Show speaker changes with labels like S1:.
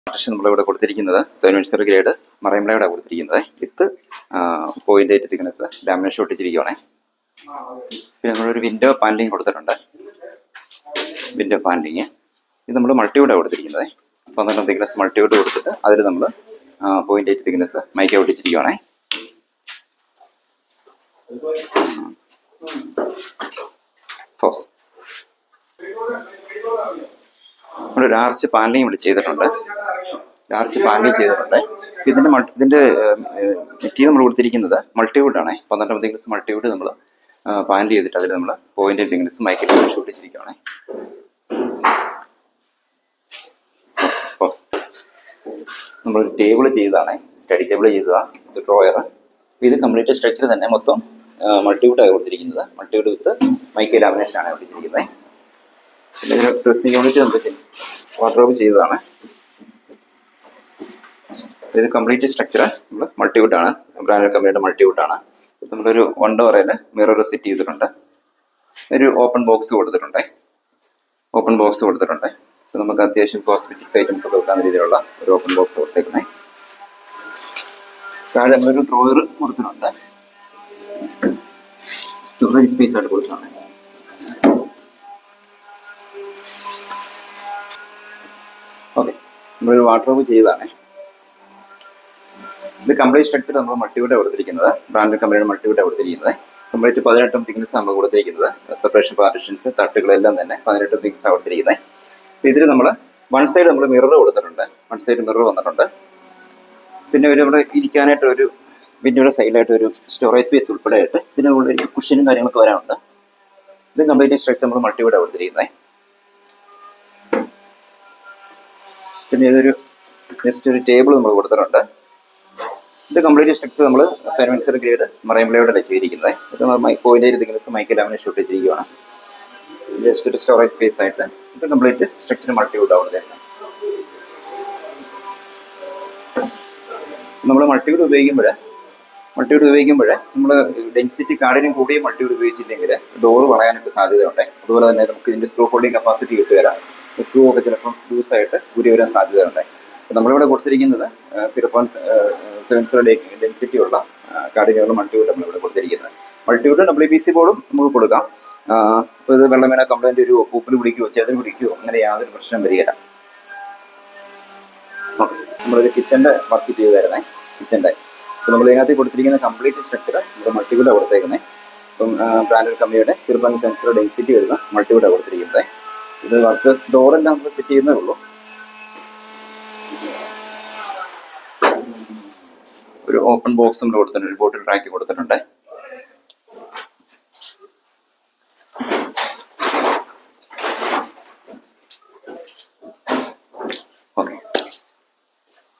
S1: partition നമ്മളിവിടെ കൊടുത്തിരിക്കുന്നത് seven grade മറൈംബ്ലയുടെ കൊടുത്തിരിക്കുന്നത് with point eight thickness lamination ഒട്ടിച്ചിരിക്കുവാണേ പിന്നെ നമ്മളൊരു വിൻഡോ പാനലിങ് കൊടുത്തിട്ടുണ്ട് വിൻഡോ പാനലിങ് ഇത് നമ്മൾ മൾട്ടിവുഡാണ് കൊടുത്തിരിക്കുന്നത് പന്ത്രണ്ട് തിക്നെസ് മൾട്ടിവുഡ് കൊടുത്തിട്ട് അതിൽ നമ്മൾ പോയിന്റ് എയ്റ്റ് തിക്നെസ് മൈക്ക ഒട്ടിച്ചിരിക്കുവാണേ ഫോസ് നമ്മളൊരു ആർച്ച് പാനലിങ് ഇവിടെ ചെയ്തിട്ടുണ്ട് ആർച്ച് പാനലിങ് ചെയ്തിട്ടുണ്ട് ഇതിന്റെ മൾ- ഇതിന്റെ മെറ്റീരിയൽ നമ്മൾ കൊടുത്തിരിക്കുന്നത് മൾട്ടിവുഡ് ആണ് പന്ത്രണ്ട് തിങ്സ് മൾട്ടിവുഡ് നമ്മൾ പാനൽ ചെയ്തിട്ട് അതിൽ നമ്മൾ പോയിന്റ് തിങ്സ് മൈക്കിൽ ഷൂട്ട് ചെയ്തിരിക്കുകയാണ് നമ്മളൊരു ടേബിൾ ചെയ്തതാണ് സ്റ്റഡി ടേബിൾ ചെയ്തതാണ് ഇത് ഡ്രോയർ ഇത് കംപ്ലീറ്റ് സ്ട്രക്ചർ തന്നെ മൊത്തം മൾട്ടിവുഡ് ആണ് കൊടുത്തിരിക്കുന്നത് മൾട്ടിവുഡ് വിത്ത് മൈക്കേ ലാമിനേഷൻ ആണ് കൊടുത്തിരിക്കുന്നത് പിന്നെ ഇതിന് ഡ്രസ്സിംഗ് യൂണിറ്റ് നമുക്ക് വാർഡ്രോബ് ചെയ്തതാണ് ഇത് കംപ്ലീറ്റ് സ്ട്രക്ചർ നമ്മൾ മൾട്ടിവുഡ് ആണ് ബ്രാൻഡ് കമ്പനിയുടെ മൾട്ടിവുഡ് ആണ് നമ്മളൊരു വൺ ഡോറയിൽ മിറർ സെറ്റ് ചെയ്തിട്ടുണ്ട് ഒരു ഓപ്പൺ ബോക്സ് കൊടുത്തിട്ടുണ്ട് ഓപ്പൺ ബോക്സ് കൊടുത്തിട്ടുണ്ട് ഇത് നമുക്ക് അത്യാവശ്യം കോസ്മെറ്റിക്സ് ഐറ്റംസ് ഒക്കെ വെക്കാൻ രീതിയിലുള്ള ഒരു ഓപ്പൺ ബോക്സ് കൊടുത്തേക്കുന്നത് താഴെ നമ്മളൊരു ഡ്രോയർ കൊടുത്തിട്ടുണ്ട് സ്റ്റോറേജ് സ്പേസ് ആയിട്ട് കൊടുത്തിട്ടുണ്ട് ഓക്കെ നമ്മളൊരു വാട്ടർപ്രൂഫ് ചെയ്തതാണ് ഇത് കംപ്ലീറ്റ് സ്ട്രക്ചർ നമ്മൾ മൾട്ടിവുഡ് കൊടുത്തിരിക്കുന്നത് ബ്രാൻഡ് കമ്പനിയുടെ മൾട്ടിവുഡ് കൊടുത്തിരിക്കുന്നത് കംപ്ലീറ്റ് പതിനെട്ടും തിക്നസ് നമ്മൾ കൊടുത്തിരിക്കുന്നത് സെപ്പറേഷൻ പാർട്ടിഷൻസ് തട്ടുകളെല്ലാം തന്നെ പതിനെട്ടും തിക്നസ് കൊടുത്തിരിക്കുന്നത് അപ്പോൾ ഇതിൽ നമ്മൾ വൺ സൈഡ് നമ്മൾ മിറർ കൊടുത്തിട്ടുണ്ട് വൺ സൈഡ് മിറർ വന്നിട്ടുണ്ട് പിന്നെ ഒരു ഇവിടെ ഇരിക്കാനായിട്ട് ഒരു വിൻഡോയുടെ സൈഡിലായിട്ട് ഒരു സ്റ്റോറേജ് സ്പേസ് ഉൾപ്പെടെ ആയിട്ട് പിന്നെ ഉള്ളിൽ കുഷനും കാര്യങ്ങളൊക്കെ വരാനുണ്ട് ഇത് കംപ്ലീറ്റ് സ്ട്രക്ചർ നമ്മൾ മൾട്ടിവുഡ് കൊടുത്തിരിക്കുന്നത് പിന്നെ ഇതൊരു ജസ്റ്റ് ഒരു ടേബിൾ നമ്മൾ കൊടുത്തിട്ടുണ്ട് ഇത് കംപ്ലീറ്റ് സ്ട്രക്ചർ നമ്മൾ സെവൻസർ ഗ്രേഡ് മറൈംബ്ലയോടെ ചെയ്തിരിക്കുന്നത് ഇത് നമ്മൾ പോയിന്റ് ചെയ്തിരിക്കുന്ന മൈക്കിൽ അവനെ ഷൂട്ട് ചെയ്തിരിക്കുകയാണ് ജസ്റ്റ് ഒരു സ്റ്റോറേജ് സ്പേസ് ആയിട്ട് ഇത് കംപ്ലീറ്റ് സ്ട്രക്ചർ മൾട്ടിവുഡ് ആവുന്നത് നമ്മൾ മൾട്ടിവുഡ് ഉപയോഗിക്കുമ്പോൾ മൾട്ടിവുഡ് ഉപയോഗിക്കുമ്പോൾ നമ്മൾ ഡെൻസിറ്റി കാർഡിനും കൂടി മൾട്ടിവുഡ് ഉപയോഗിച്ചില്ലെങ്കിൽ ഡോറ് വളയാനൊക്കെ സാധ്യതയുണ്ട് അതുപോലെ തന്നെ നമുക്ക് ഇതിന്റെ സ്ക്രൂ ഹോൾഡിംഗ് കപ്പാസിറ്റി കിട്ടുകയില്ല സ്ക്രൂ ഒക്കെ ചിലപ്പം ലൂസായിട്ട് ഊരി വരാൻ സാധ്യതയുണ്ട് അപ്പോൾ നമ്മളിവിടെ കൊടുത്തിരിക്കുന്നത് zero point seven zero density ഉള്ള കാർഡിനുള്ള മൾട്ടിവുഡ് നമ്മളിവിടെ കൊടുത്തിരിക്കുന്നത് മൾട്ടിവുഡ് ഡബ്ല്യു പി സി ബോർഡും നമുക്ക് കൊടുക്കാം അപ്പോൾ ഇത് വെള്ളമേന കംപ്ലൈൻറ്റ് ഒരു പൂപ്പിൽ പിടിക്കുകയോ ചെതിൽ പിടിക്കുകയോ അങ്ങനെ യാതൊരു പ്രശ്നം വരികയില്ല ഓക്കെ നമ്മളൊരു കിച്ചൻ്റെ വർക്ക് ചെയ്തായിരുന്നേ കിച്ചൻ്റെ അപ്പോൾ നമ്മൾ ഇതിനകത്ത് കൊടുത്തിരിക്കുന്ന കംപ്ലീറ്റ് സ്ട്രക്ചർ നമ്മുടെ മൾട്ടിവുഡാണ് കൊടുത്തേക്കുന്നത് ഇപ്പം ബ്രാൻഡഡ് കമ്പനിയുടെ zero point seven zero density വരുന്ന മൾട്ടിവുഡാണ് കൊടുത്തിരിക്കുന്നത് ഇത് വർക്ക് ഡോറെല്ലാം നമ്മൾ സെറ്റ് ചെയ്യുന്നേ ഉള്ളൂ ഒരു ഓപ്പൺ ബോക്സ് നമ്മൾ കൊടുത്തിട്ടുണ്ട് ഒരു ബോട്ടിൽ റാക്ക് കൊടുത്തിട്ടുണ്ട്